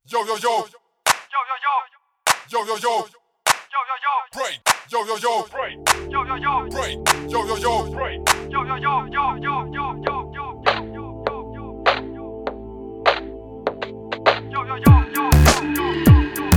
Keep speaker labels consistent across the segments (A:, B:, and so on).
A: Yo, yo, yo.
B: Yo, yo, yo.
A: Yo, yo, yo.
B: Yo, yo, yo.
A: Break. Yo, yo, yo.
B: Break. Yo, yo, yo.
A: Break. Yo, yo, yo.
B: Break. Yo, yo, yo. Yo, yo, yo. Yo, yo, yo. Yo, yo, yo. Yo, yo, yo. Yo, yo, yo.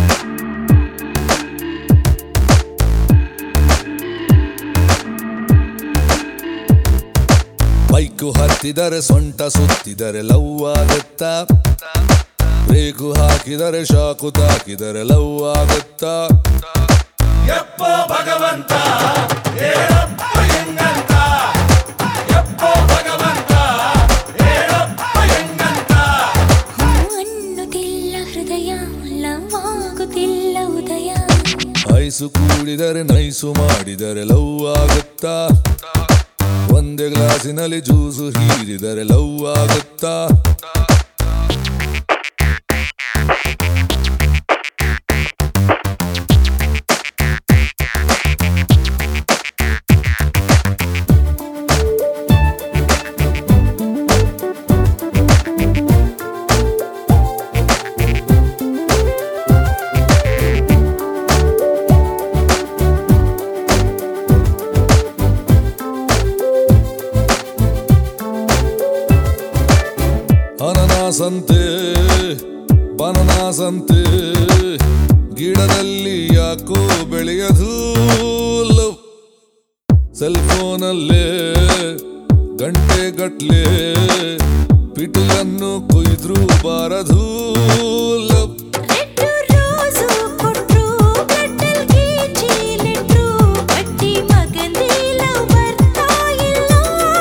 C: Bike ಹತ್ತಿದರೆ ಸೊಂಟ ಸುತ್ತಿದರೆ love ಆಗುತ್ತಾ brake ಹಾಕಿದರೆ shock ತಾಕಿದರೆ love ಆಗುತ್ತಾ
D: ಎಪ್ಪೋ ಭಗವಂತ ಹೇಳಪ್ಪ ಹೆಂಗಂತ ಎಪ್ಪೋ ಭಗವಂತ ಹೇಳಪ್ಪ ಹೆಂಗಂತ
E: ಅನ್ನುತ್ತಿಲ್ಲ ಹೃದಯ ಲವ್ವಾಗುತ್ತಿಲ್ಲ ಉದಯ
C: ಐಸು ಕೂಡಿದರೆ ನೈಸು ಮಾಡಿದರೆ ಲವ್ ಆಗುತ್ತಾ ಒಂದೇ ಗ್ಲಾಸಿನಲ್ಲಿ ಜ್ಯೂಸು ಹೀರಿದರೆ ಲವ್ ಆಗುತ್ತಾ ಅನನಾಸಂತೆ ಬನನಾಸಂತೆ ಗಿಡದಲ್ಲಿ ಯಾಕೋ ಬೆಳೆಯದು ಲವ್ ಸೆಲ್ ಫೋನಲ್ಲೇ ಗಂಟೆ ಗಟ್ಲೆ ಪಿಟಲನ್ನು ಕೊಯ್ದ್ರು ಬಾರದು ಲವ್
E: ರೆಡ್ಡು ರೋಸು ಕೊಟ್ರು ಗಟ್ಟಲ್ ಗೀಚಿ ನೆಟ್ರು ಬಡ್ಡಿ ಮಗಂದೇ ಲವ್ ಬರ್ತಾ ಇಲ್ಲ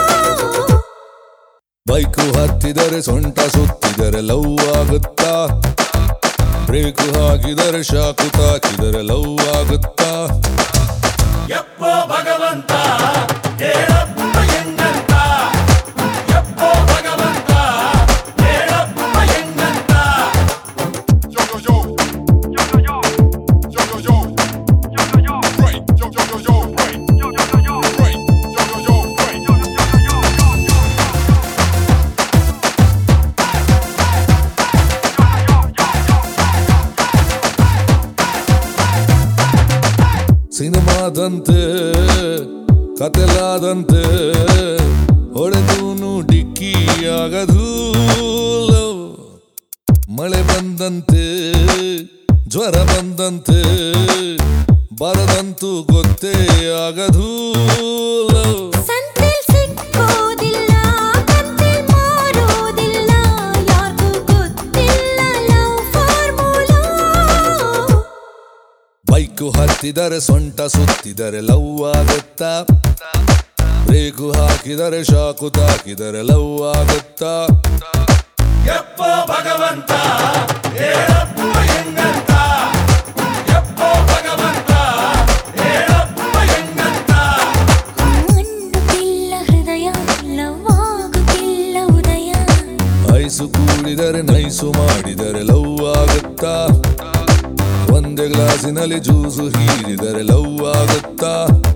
C: ಬೈಕು ಹತ್ತಿದರೆ ಸೊಂಟ ಸುತ್ತಿದರೆ ಲವ್ ಆಗುತ್ತಾ ಬ್ರೇಕು ಹಾಕಿದರೆ ಶಾಕು ತಾಕಿದರೆ ಲವ್ ಆಗುತ್ತಾ
D: ಎಪ್ಪೋ ಭಗವಂತ ಹೇಳಪ್ಪ ಹೆಂಗಂತ ಎಪ್ಪೋ ಭಗವಂತ ಹೇಳಪ್ಪ ಹೆಂಗಂತ
A: Yo, yo, yo.
B: Yo, yo, yo.
A: Yo, yo, yo.
B: Yo, yo, yo.
A: Break. Yo, yo, yo, yo. Break.
B: Yo, yo, yo, yo.
A: Break. Yo, yo, yo. Break.
B: Yo, yo, yo, yo, yo, yo, yo,
C: ಸಿನಿಮಾದಂತೆ ಕತೆಲಾದಂತೆ ಹೊಡೆದೂನು ಡಿಕ್ಕಿಯಾಗದು love ಮಳೆ ಬಂದಂತೆ ಜ್ವರ ಬಂದಂತೆ ಬರದಂತೂ ಗೊತ್ತೇ ಆಗದು ಲವ್
E: ಸಂತೆಲ್ ಸಿಕ್ಕೋದಿಲ್ಲ ಕಂತೆಲ್ ಮಾರೋದಿಲ್ಲ ಯಾರಿಗೂ ಗೊತ್ತಿಲ್ಲ ಲವ್ ಫಾರ್ಮುಲಾ
C: ಬೈಕು ಹತ್ತಿದರೆ ಸೊಂಟ ಸುತ್ತಿದರೆ ಲವ್ ಆಗುತ್ತಾ ಬ್ರೇಕು ಹಾಕಿದರೆ ಶಾಕು ತಾಕಿದರೆ ಲವ್ ಆಗುತ್ತಾ
D: ಎಪ್ಪೋ ಭಗವಂತ ಹೇಳಪ್ಪ ಹೆಂಗಂತ ಎಪ್ಪೋ ಭಗವಂತ ಹೇಳಪ್ಪ ಹೆಂಗಂತ
E: ಅನ್ನುತ್ತಿಲ್ಲ ಹೃದಯ ಲವ್ವಾಗುತ್ತಿಲ್ಲ ಉದಯ
C: ಐಸು ಕೂಡಿದರೆ ನೈಸು ಮಾಡಿದರೆ ಲವ್ ಆಗುತ್ತಾ ಒಂದೇ ಗ್ಲಾಸಿನಲ್ಲಿ ಜ್ಯೂಸು ಹೀರಿದರೆ ಲವ್ ಆಗುತ್ತಾ